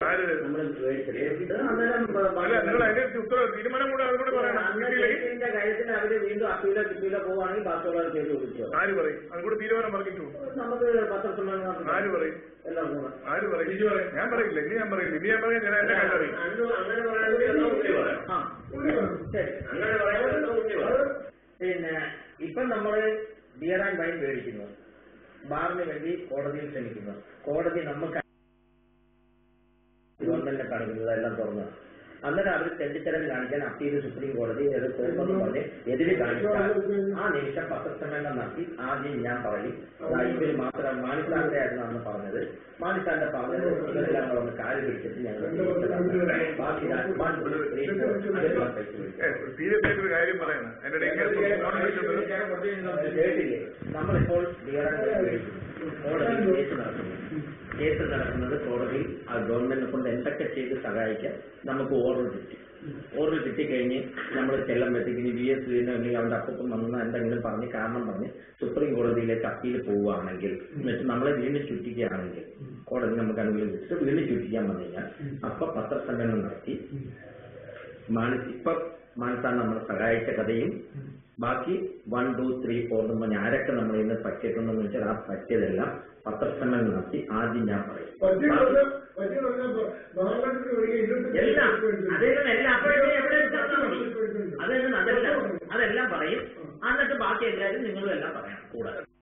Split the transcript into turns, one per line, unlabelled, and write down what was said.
ആര്
നമ്മൾ മേടിച്ചത് ഇത് അന്നേരം ബ-
അല്ല നിങ്ങൾ അതിന്റെ ഉത്തരവ് തീരുമാനം കൂടെ അതുകൂടെ പറയണം
അന്ന്
കിട്ടിയില്ലെങ്കിൽ
കേസിന്റെ കാര്യത്തിൽ അവര് വീണ്ടും അപ്പീലോ കിട്ടിയിലോ പോവുകയാണെങ്കിൽ ബാക്കിയുള്ളവർ കേസ് കൊടുക്കുക
ആര് പറയും അതുകൂടെ തീരുമാനം പറഞ്ഞിട്ടു
നമുക്ക് പത്രസമ്മേളനം
ആര് പറയും
എല്ലാം കൂടെ
ആര് പറയും ഞാൻ പറയില്ല ഇനി ഞാൻ പറയില്ല ഇനി ഞാൻ പറയാൻ ഞാൻ എന്റെ കാര്യം അറിയും
അന്ന് അങ്ങനെ പറയാണെങ്കിൽ എന്നാ ഉണ്ണി പറയാം
ആ ശരി
അങ്ങനെ പറയാൻ എന്നാ ഉണ്ണി പറയാം
പിന്നെ ഇപ്പം നമ്മള് ബിയർ ആൻഡ് വൈൻ മേടിക്കുന്നു ബാറിന് വേണ്ടി കോടതിയിൽ ക്ഷണിക്കുന്നു കോടതി നമുക്ക് ഗവൺമെന്റിനെ കാണിക്കുന്നത് എല്ലാം തുറന്നു അന്നേരം അവർ തെണ്ടിത്തരം കാണിക്കാൻ അപ്പീൽ സുപ്രീം കോടതി അത് പോകുമെന്ന് പറഞ്ഞ് എതിര് കാണിച്ചാൽ ആ നിമിഷം പത്രസമ്മേളനം നടത്തി ആദ്യം ഞാൻ പറയും ദാ ഇവര് മാത്രം മാണിസാറിന്റെ ആയിരുന്നു അന്ന് പറഞ്ഞത് മാണിസാറിന്റെ പറഞ്ഞത് ഇവരെല്ലാം കൂടെ ഒന്ന് കാല് പിടിച്ചിട്ട് ഞങ്ങൾ ബാക്കി ഞാൻ- one, two, three, four, അതെല്ലാം കഴിച്ചു വിട്ടു.
സീരിയസ് ആയിട്ടൊരു കാര്യം പറയണം എന്റെ
കേട്ടില്ലേ നമ്മളിപ്പോൾ ബിയറാൻ കോടതിയിൽ കേസ് നടക്കുന്നു കേസ് നടക്കുന്നത് കോടതിയിൽ ആ ഗവൺമെന്റിനെ കൊണ്ട് എന്തൊക്കെ ചെയ്ത് സഹായിക്കാൻ നമുക്ക് ഓർഡർ കിട്ടി ഓർഡർ കിട്ടിക്കഴിഞ്ഞ് നമ്മൾ ചെല്ലുമ്പോഴത്തേക്ക് ഇനി ബി എസ് അല്ലെങ്കിൽ അവന്റെ അപ്പം വന്ന എന്തെങ്കിലും പറഞ്ഞ് കാരണം പറഞ്ഞ് സുപ്രീം കോടതിയിലേക്ക് അപ്പീൽ പോവുകയാണെങ്കിൽ എന്നുവെച്ചാൽ നമ്മളെ വീണ്ടും ചുറ്റിക്കുകയാണെങ്കിൽ കോടതി നമുക്ക് അനുകൂലം വെച്ചിട്ട് വീണ്ടും ചുറ്റിക്കാൻ വന്നു കഴിഞ്ഞാൽ അപ്പൊ പത്രസമ്മേളനം നടത്തി മാനസ് ഇപ്പൊ മാനസാണ് നമ്മളെ സഹായിച്ച കഥയും ബാക്കി വൺ ടു ത്രീ ഫോർ എന്ന് പറഞ്ഞ ആരൊക്കെ നമ്മൾ ഇന്ന് പറ്റിയിട്ടുണ്ടെന്ന് വെച്ചാൽ ആ പറ്റിയതെല്ലാം പത്രസമ്മേളനം നടത്തി ആദ്യം ഞാൻ പറയും
പറ്റിയ ദിവസം